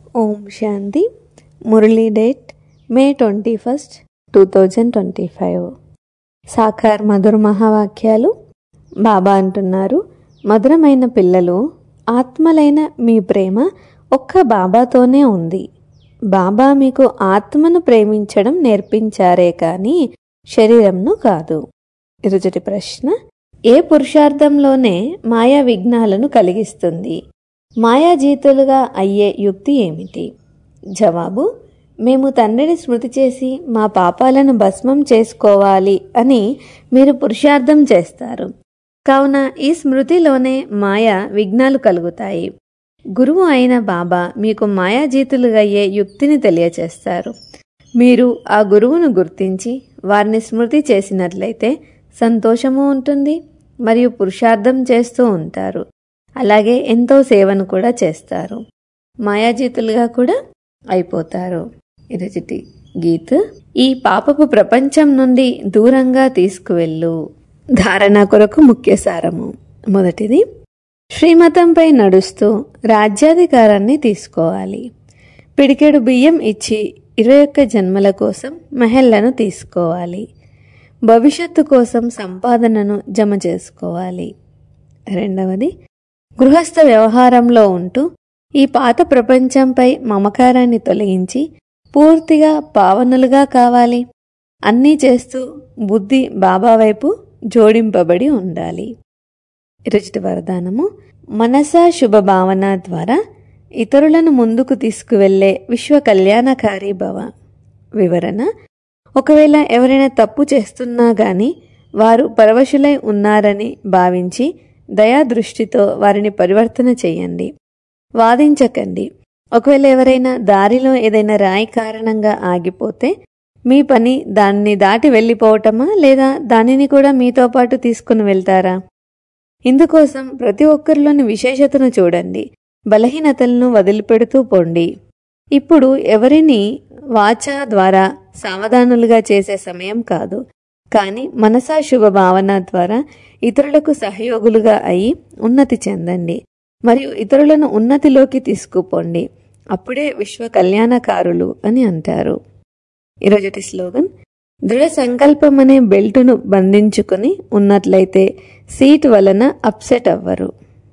ఓం శాంతి Murali date May twenty first two thousand twenty five సాకార్ మధుర మహావాక్యాలు బాబా అంటున్నారు మధురమైన పిల్లలు ఆత్మలైన మీ ప్రేమ ఒక్క బాబాతోనే ఉంది బాబా మీకు ఆత్మను ప్రేమించడం నేర్పించారే కానీ శరీరంను కాదు ఇరుజటి ప్రశ్న ఏ పురుషార్థంలోనే మాయా విఘ్నాలను కలిగిస్తుంది మాయాజీతులుగా అయ్యే యుక్తి ఏమిటి జవాబు మేము తండ్రిని స్మృతి చేసి మా పాపాలను భస్మం చేసుకోవాలి అని మీరు పురుషార్థం చేస్తారు కావున ఈ స్మృతిలోనే మాయ విఘ్నాలు కలుగుతాయి గురువు అయిన బాబా మీకు మాయాజీతులుగయ్యే యుక్తిని తెలియచేస్తారు మీరు ఆ గురువును గుర్తించి వారిని స్మృతి చేసినట్లయితే సంతోషము ఉంటుంది మరియు పురుషార్థం చేస్తూ ఉంటారు అలాగే ఎంతో సేవను కూడా చేస్తారు మాయాజీతులుగా కూడా అయిపోతారు ఇరజిటి గీత్ ఈ పాపపు ప్రపంచం నుండి దూరంగా తీసుకువెళ్ళు ధారణ కొరకు ముఖ్య సారము మొదటిది శ్రీమతంపై నడుస్తూ రాజ్యాధికారాన్ని తీసుకోవాలి పిడికెడు బియ్యం ఇచ్చి ఇరవై ఒక్క జన్మల కోసం మెహల్లను తీసుకోవాలి భవిష్యత్తు కోసం సంపాదనను జమ చేసుకోవాలి రెండవది గృహస్థ వ్యవహారంలో ఉంటూ ఈ పాత ప్రపంచంపై మమకారాన్ని తొలగించి పూర్తిగా పావనులుగా కావాలి అన్నీ చేస్తూ బుద్ధి బాబా వైపు జోడింపబడి ఉండాలి రుచిటి వరదానము మనస శుభ భావన ద్వారా ఇతరులను ముందుకు తీసుకువెళ్లే విశ్వ కళ్యాణకారి భవ వివరణ ఒకవేళ ఎవరైనా తప్పు చేస్తున్నా గాని వారు పరవశులై ఉన్నారని భావించి దయా దృష్టితో వారిని పరివర్తన చేయండి వాదించకండి ఒకవేళ ఎవరైనా దారిలో ఏదైనా రాయి కారణంగా ఆగిపోతే మీ పని దాన్ని దాటి వెళ్ళిపోవటమా లేదా దానిని కూడా మీతో పాటు తీసుకుని వెళ్తారా ఇందుకోసం ప్రతి ఒక్కరిలోని విశేషతను చూడండి బలహీనతలను వదిలిపెడుతూ పోండి ఇప్పుడు ఎవరిని వాచ ద్వారా సావధానులుగా చేసే సమయం కాదు కానీ మనసా శుభ భావన ద్వారా ఇతరులకు సహయోగులుగా అయి ఉన్నతి చెందండి మరియు ఇతరులను ఉన్నతిలోకి తీసుకుపోండి అప్పుడే విశ్వ కళ్యాణకారులు అని అంటారు ఈరోజుటి స్లోగన్ దృఢ సంకల్పం అనే బెల్టును బంధించుకుని ఉన్నట్లయితే సీట్ వలన అప్సెట్ అవ్వరు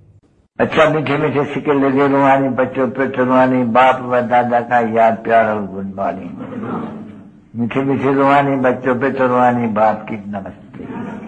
अच्छा मीठे मीठे सिक्के लगे रुहानी बच्चों पे रुहानी बाप व दादा का याद प्यार और गुड मॉर्निंग मीठे मीठे रुहानी बच्चों पे रुहानी बाप की नमस्ते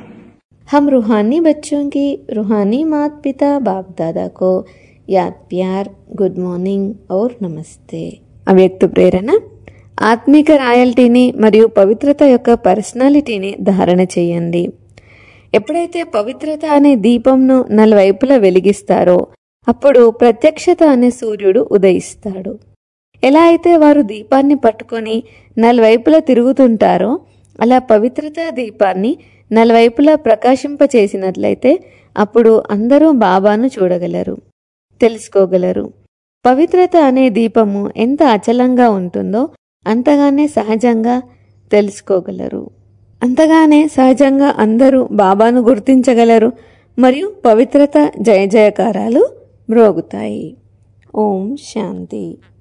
हम रूहानी बच्चों की रूहानी मात पिता बाप दादा को याद प्यार గుడ్ మార్నింగ్ और నమస్తే అవ్యక్త ప్రేరణ ఆత్మిక రాయల్టీని మరియు పవిత్రత యొక్క పర్సనాలిటీని ధారణ చేయండి ఎప్పుడైతే పవిత్రత అనే దీపంను నలువైపులా వెలిగిస్తారో అప్పుడు ప్రత్యక్షత అనే సూర్యుడు ఉదయిస్తాడు ఎలా అయితే వారు దీపాన్ని పట్టుకొని నలువైపులా తిరుగుతుంటారో అలా పవిత్రత దీపాన్ని నలువైపులా ప్రకాశింపచేసినట్లయితే అప్పుడు అందరూ బాబాను చూడగలరు తెలుసుకోగలరు పవిత్రత అనే దీపము ఎంత అచలంగా ఉంటుందో అంతగానే సహజంగా తెలుసుకోగలరు అంతగానే సహజంగా అందరూ బాబాను గుర్తించగలరు మరియు పవిత్రత జయ జయకారాలు మ్రోగుతాయి ఓం శాంతి